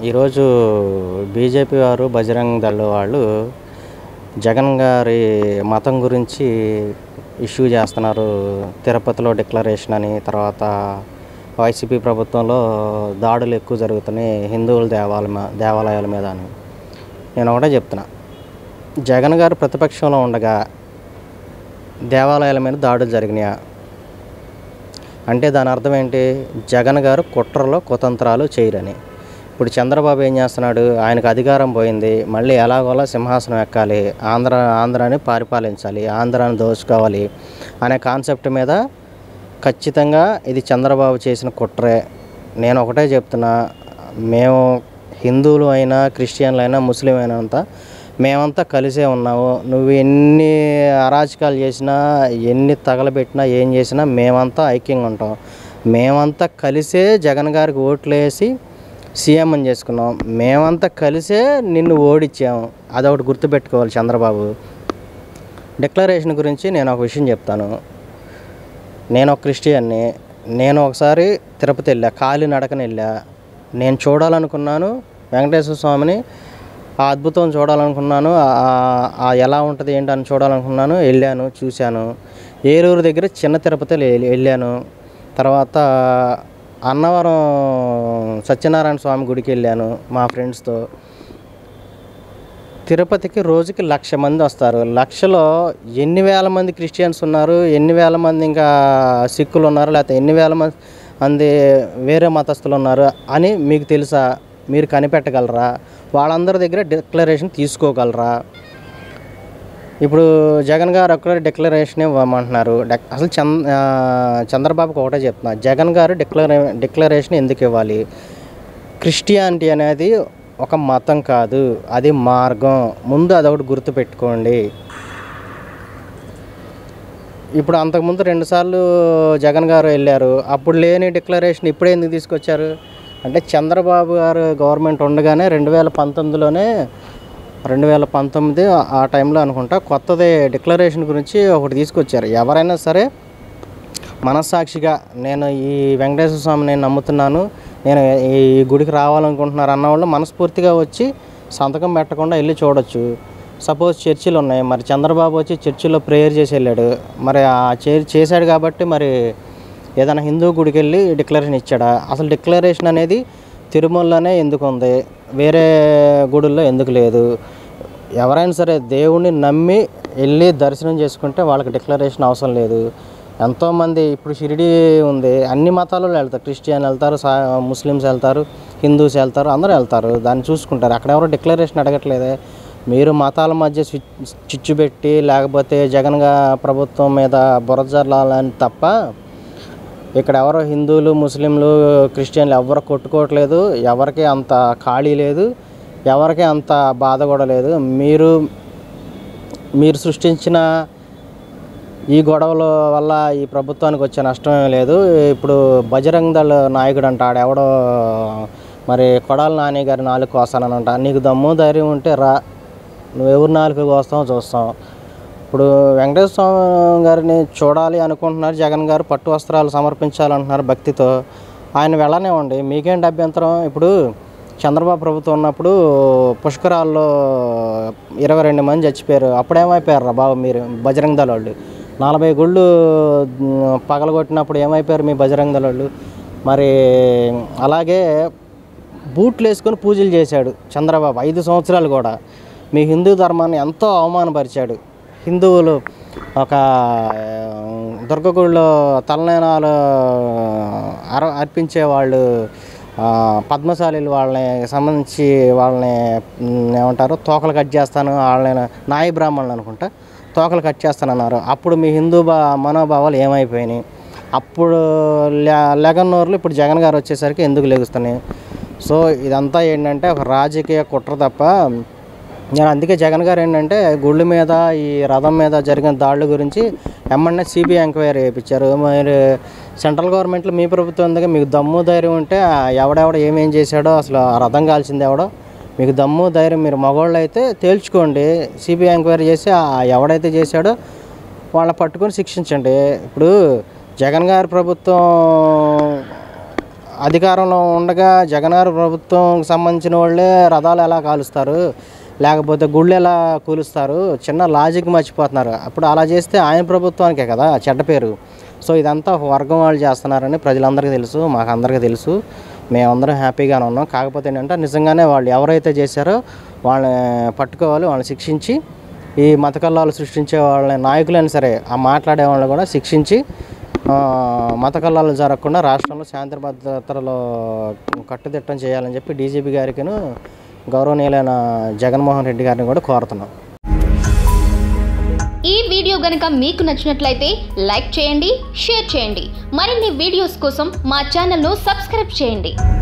ఈరోజు బీజేపీ వారు బజరంగ్ దళ్ వాళ్ళు జగన్ గారి మతం గురించి ఇష్యూ చేస్తున్నారు తిరుపతిలో డిక్లరేషన్ అని తర్వాత వైసీపీ ప్రభుత్వంలో దాడులు ఎక్కువ జరుగుతున్నాయి హిందువుల దేవాలయ దేవాలయాల మీద అని నేను ఒకటే చెప్తున్నా జగన్ గారు ప్రతిపక్షంలో ఉండగా దేవాలయాల మీద దాడులు జరిగినాయా అంటే దాని అర్థం ఏంటి జగన్ గారు కుట్రలో కుతంత్రాలు చేయరని ఇప్పుడు చంద్రబాబు ఏం చేస్తున్నాడు ఆయనకు అధికారం పోయింది మళ్ళీ ఎలాగోలా సింహాసనం ఎక్కాలి ఆంధ్ర ఆంధ్రాని పరిపాలించాలి ఆంధ్రాని దోచుకోవాలి అనే కాన్సెప్ట్ మీద ఖచ్చితంగా ఇది చంద్రబాబు చేసిన కుట్రే నేను ఒకటే చెప్తున్నా మేము హిందువులు అయినా క్రిస్టియన్లు అయినా ముస్లిం అయినా అంతా మేమంతా కలిసే ఉన్నాము నువ్వు ఎన్ని అరాచకాలు చేసినా ఎన్ని తగలబెట్టినా ఏం చేసినా మేమంతా ఐక్యంగా ఉంటాం మేమంతా కలిసే జగన్ గారికి ఓట్లు వేసి సీఎం అని చేసుకున్నాం మేమంతా కలిసే నిన్ను ఓడించాము అదొకటి గుర్తుపెట్టుకోవాలి చంద్రబాబు డిక్లరేషన్ గురించి నేను ఒక విషయం చెప్తాను నేను ఒక క్రిస్టియన్ని నేను ఒకసారి తిరుపతి వెళ్ళా కాలి నడకని వెళ్ళా నేను చూడాలనుకున్నాను వెంకటేశ్వర స్వామిని ఆ అద్భుతం చూడాలనుకున్నాను ఆ- ఆ ఎలా ఉంటుంది ఏంటి అని చూడాలనుకున్నాను వెళ్ళాను చూశాను ఏలూరు దగ్గర చిన్న తిరుపతి వెళ్ళాను తర్వాత అన్నవరం సత్యనారాయణ స్వామి గుడికి వెళ్ళాను మా ఫ్రెండ్స్తో తిరుపతికి రోజుకి లక్ష మంది వస్తారు లక్షలో ఎన్ని వేల మంది క్రిస్టియన్స్ ఉన్నారు ఎన్ని వేల మంది ఇంకా సిక్కులు ఉన్నారు లేకపోతే ఎన్ని వేల మంది మంది వేరే మతస్థులు ఉన్నారు అని మీకు తెలుసా మీరు కనిపెట్టగలరా వాళ్ళందరి దగ్గర డిక్లరేషన్ తీసుకోగలరా ఇప్పుడు జగన్ గారు ఒక్కడే డిక్లరేషన్ ఇవ్వమంటున్నారు డెక్- అసలు చంద్ ఆ, చంద్రబాబుకి ఒకటే చెప్తున్నా జగన్ గారు డిక్లరే డిక్లరేషన్ ఎందుకు ఇవ్వాలి క్రిస్టియానిటీ అనేది ఒక మతం కాదు అది మార్గం ముందు అదొకటి గుర్తుపెట్టుకోండి ఇప్పుడు అంతకుముందు రెండుసార్లు జగన్ గారు వెళ్ళారు అప్పుడు లేని డిక్లరేషన్ ఇప్పుడే ఎందుకు తీసుకొచ్చారు అంటే చంద్రబాబు గారు గవర్నమెంట్ ఉండగానే రెండు వేల పంతొమ్మిదిలోనే రెండు వేల పంతొమ్మిది ఆ టైంలో అనుకుంటా కొత్తది డిక్లరేషన్ గురించి ఒకటి తీసుకొచ్చారు ఎవరైనా సరే మనస్సాక్షిగా నేను ఈ వెంకటేశ్వర స్వామి నేను నమ్ముతున్నాను నేను ఈ గుడికి రావాలనుకుంటున్నారు అన్నవాళ్ళు మనస్ఫూర్తిగా వచ్చి సంతకం పెట్టకుండా వెళ్ళి చూడొచ్చు సపోజ్ చర్చిలు ఉన్నాయి మరి చంద్రబాబు వచ్చి చర్చిలో ప్రేయర్ చేసి వెళ్ళాడు మరి ఆ చే చేశాడు కాబట్టి మరి ఏదైనా హిందూ గుడికి వెళ్ళి డిక్లరేషన్ ఇచ్చాడా అసలు డిక్లరేషన్ అనేది తిరుమలలోనే ఎందుకు ఉంది వేరే గుడుల్లో ఎందుకు లేదు ఎవరైనా సరే దేవుణ్ణి నమ్మి వెళ్ళి దర్శనం చేసుకుంటే వాళ్ళకి డిక్లరేషన్ అవసరం లేదు ఎంతోమంది ఇప్పుడు షిరిడి ఉంది అన్ని మతాలు వెళ్తారు క్రిస్టియన్ వెళ్తారు సా ముస్లిమ్స్ వెళ్తారు హిందూస్ వెళ్తారు అందరూ వెళ్తారు దాన్ని చూసుకుంటారు అక్కడ ఎవరు డిక్లరేషన్ అడగట్లేదే మీరు మతాల మధ్య స్విచ్ చిచ్చు పెట్టి లేకపోతే జగన్ గా ప్రభుత్వం మీద బురజల్లాలని తప్ప ఇక్కడ ఎవరు హిందువులు ముస్లింలు క్రిస్టియన్లు ఎవరు కొట్టుకోవట్లేదు ఎవరికి అంత ఖాళీ లేదు ఎవరికి అంత బాధ కూడా లేదు మీరు మీరు సృష్టించిన ఈ గొడవల వల్ల ఈ ప్రభుత్వానికి వచ్చే నష్టం ఏమీ లేదు ఇప్పుడు బజరంగ్ దళ నాయకుడు అంట ఆడెవడో మరి కొడాల నాని గారి నాలుగు కోస్తానంట నీకు దమ్ము ధైర్యం ఉంటే రా నువ్వు ఎవరు నాలుగు కోస్తావు చూస్తాం ఇప్పుడు వెంకటేశ్వర స్వామి గారిని చూడాలి అనుకుంటున్నారు జగన్ గారు పట్టు వస్త్రాలు సమర్పించాలంటున్నారు భక్తితో ఆయన వెళ్ళనివ్వండి మీకేంటి అభ్యంతరం ఇప్పుడు చంద్రబాబు ప్రభుత్వం ఉన్నప్పుడు పుష్కరాల్లో ఇరవై రెండు మంది చచ్చిపోయారు అప్పుడేమైపోయారు రా బాబు మీరు బజరంగ దళ వాళ్ళు నలభై గుళ్ళు మ్, పగలగొట్టినప్పుడు ఏమైపోయారు మీ బజరంగ దళ వాళ్ళు మరి అలాగే బూట్లు వేసుకొని పూజలు చేశాడు చంద్రబాబు ఐదు సంవత్సరాలు కూడా మీ హిందూ ధర్మాన్ని ఎంతో అవమానపరిచాడు హిందువులు ఒక ఆ, దుర్గగుడిలో తలనయనాలు అర అర్పించే వాళ్ళు ఆ, పద్మశాలీలు వాళ్ళని సంబంధించి వాళ్ళని మ్, ఏమంటారు తోకలు కట్ చేస్తాను వాళ్ళని నాయ బ్రాహ్మణులు అనుకుంటా తోకలు కట్ చేస్తానన్నారు అప్పుడు మీ హిందూ బా మనోభావాలు ఏమైపోయినాయి అప్పుడు లె లెగన్నోర్లు ఇప్పుడు జగన్ గారు వచ్చేసరికి ఎందుకు లెగుస్తున్నాయి సో ఇదంతా ఏంటంటే ఒక రాజకీయ కుట్ర తప్ప నేను అందుకే జగన్ గారు ఏంటంటే గుళ్ళు మీద ఈ రథం మీద జరిగిన దాడుల గురించి ఎమ్మెన్యే సిబిఐ ఎంక్వైరీ చేయించారు మీరు సెంట్రల్ గవర్నమెంట్లో మీ ప్రభుత్వం ఉందిగా మీకు దమ్ము ధైర్యం ఉంటే ఆ ఎవడెవడ ఏమేం చేశాడో అసలు ఆ రథం కాల్చింది ఎవడో మీకు దమ్ము ధైర్యం మీరు మగవాళ్ళు అయితే తేల్చుకోండి సిబిఐ ఎంక్వైరీ చేసి ఆ ఎవడైతే చేశాడో వాళ్ళని పట్టుకొని శిక్షించండి ఇప్పుడు జగన్ గారి ప్రభుత్వం అధికారంలో ఉండగా జగన్ గారు ప్రభుత్వం సంబంధించిన వాళ్ళే రథాలు ఎలా కాలుస్తారు లేకపోతే గుళ్ళు ఎలా కూలుస్తారు చిన్న లాజిక్ మర్చిపోతున్నారు అప్పుడు అలా చేస్తే ఆయన ప్రభుత్వానికే కదా చెడ్డ పేరు సో ఇదంతా ఒక వర్గం వాళ్ళు చేస్తున్నారని ప్రజలందరికీ తెలుసు మాకు అందరికీ తెలుసు మేమందరం హ్యాపీగానే ఉన్నాం కాకపోతే ఏంటంటే నిజంగానే వాళ్ళు ఎవరైతే చేశారో వాళ్ళని పట్టుకోవాలి వాళ్ళని శిక్షించి ఈ మత కల్లాలు సృష్టించే వాళ్ళ నాయకులైనా సరే ఆ మాట్లాడే వాళ్ళని కూడా శిక్షించి ఆ, మత కల్లాలు జరగకుండా రాష్ట్రంలో శాంతి భద్రతలో కట్టుదిట్టం చేయాలని చెప్పి డీజీపీ గారికిను గౌరవనీయులైన జగన్మోహన్ రెడ్డి గారిని కూడా కోరుతున్నాం ఈ వీడియో గనుక మీకు నచ్చినట్లయితే లైక్ చేయండి షేర్ చేయండి మరిన్ని వీడియోస్ కోసం మా ఛానల్ను సబ్స్క్రైబ్ చేయండి